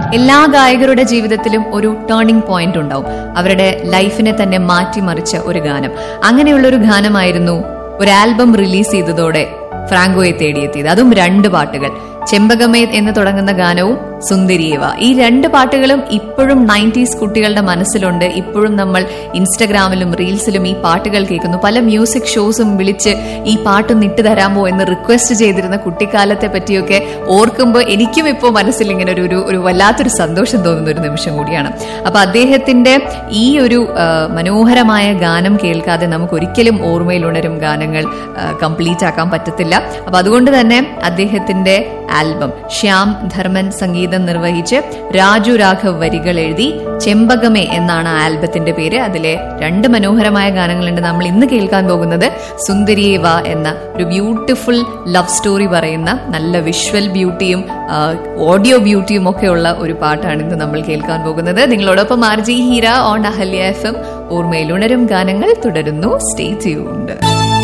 എല്ലാ ഗായകരുടെ ജീവിതത്തിലും ഒരു ടേണിംഗ് പോയിന്റ് ഉണ്ടാവും അവരുടെ ലൈഫിനെ തന്നെ മാറ്റിമറിച്ച ഒരു ഗാനം അങ്ങനെയുള്ള ഒരു ഗാനമായിരുന്നു ഒരു ആൽബം റിലീസ് ചെയ്തതോടെ ഫ്രാങ്കോയെ തേടിയെത്തിയത് അതും രണ്ട് പാട്ടുകൾ ചെമ്പകമേ എന്ന് തുടങ്ങുന്ന ഗാനവും സുന്ദരിയേവ ഈ രണ്ട് പാട്ടുകളും ഇപ്പോഴും നയൻറ്റീസ് കുട്ടികളുടെ മനസ്സിലുണ്ട് ഇപ്പോഴും നമ്മൾ ഇൻസ്റ്റഗ്രാമിലും റീൽസിലും ഈ പാട്ടുകൾ കേൾക്കുന്നു പല മ്യൂസിക് ഷോസും വിളിച്ച് ഈ പാട്ടൊന്ന് ഇട്ട് തരാമോ എന്ന് റിക്വസ്റ്റ് ചെയ്തിരുന്ന കുട്ടിക്കാലത്തെ പറ്റിയൊക്കെ ഓർക്കുമ്പോൾ എനിക്കും ഇപ്പോൾ മനസ്സിൽ ഇങ്ങനെ ഒരു ഒരു ഒരു വല്ലാത്തൊരു സന്തോഷം തോന്നുന്ന ഒരു നിമിഷം കൂടിയാണ് അപ്പൊ അദ്ദേഹത്തിന്റെ ഈ ഒരു ആ, മനോഹരമായ ഗാനം കേൾക്കാതെ നമുക്ക് ഒരിക്കലും ഓർമ്മയിൽ ഉണരും ഗാനങ്ങൾ കംപ്ലീറ്റ് ആക്കാൻ പറ്റത്തില്ല അപ്പൊ അതുകൊണ്ട് തന്നെ അദ്ദേഹത്തിന്റെ ആൽബം ശ്യാം ധർമ്മൻ സംഗീതം നിർവഹിച്ച് രാജു രാഘവ് വരികൾ എഴുതി ചെമ്പകമേ എന്നാണ് ആ ആൽബത്തിന്റെ പേര് അതിലെ രണ്ട് മനോഹരമായ ഗാനങ്ങളുണ്ട് നമ്മൾ ഇന്ന് കേൾക്കാൻ പോകുന്നത് സുന്ദരിയേ വാ എന്ന ഒരു ബ്യൂട്ടിഫുൾ ലവ് സ്റ്റോറി പറയുന്ന നല്ല വിഷ്വൽ ബ്യൂട്ടിയും ഓഡിയോ ബ്യൂട്ടിയും ഒക്കെ ഉള്ള ഒരു പാട്ടാണ് ഇന്ന് നമ്മൾ കേൾക്കാൻ പോകുന്നത് നിങ്ങളോടൊപ്പം RJ Heera on Ahalya F M ഓർമ്മയിൽ ഉണരും ഗാനങ്ങൾ തുടരുന്നു സ്റ്റേ ട്യൂൺഡ്